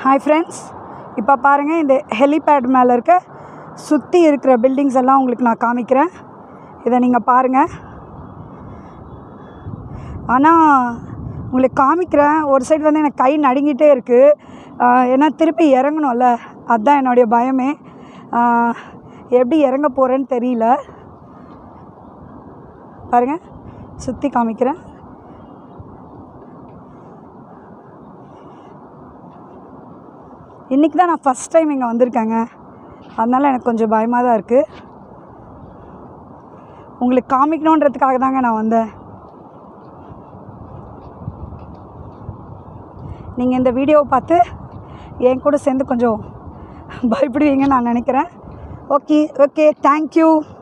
hi friends இப்போ பாருங்கள் இந்த ஹெலிபேட் மேலே இருக்க சுற்றி இருக்கிற பில்டிங்ஸ் எல்லாம் உங்களுக்கு நான் காமிக்கிறேன் இதை நீங்கள் பாருங்கள் ஆனால் உங்களுக்கு காமிக்கிறேன் ஒரு சைடு வந்து எனக்கு கை நடுங்கிட்டே இருக்குது ஆஹ் ஏன்னா திருப்பி இறங்கணும்ல அதுதான் என்னுடைய பயமே ஆஹ் எப்படி இறங்க போகிறேன்னு தெரியல பாருங்கள் சுற்றி காமிக்கிறேன் இன்றைக்கி தான் நான் ஃபஸ்ட் டைம் இங்கே வந்திருக்கேங்க அதனால் எனக்கு கொஞ்சம் பயமாக தான் இருக்குது உங்களுக்கு காமிக்கணுன்றதுக்காக தாங்க நான் வந்தேன் நீங்கள் இந்த வீடியோவை பார்த்து என் கூட சேர்ந்து கொஞ்சம் பயப்படுவீங்கன்னு நான் நினைக்கிறேன் ஓகே ஓகே தேங்க்யூ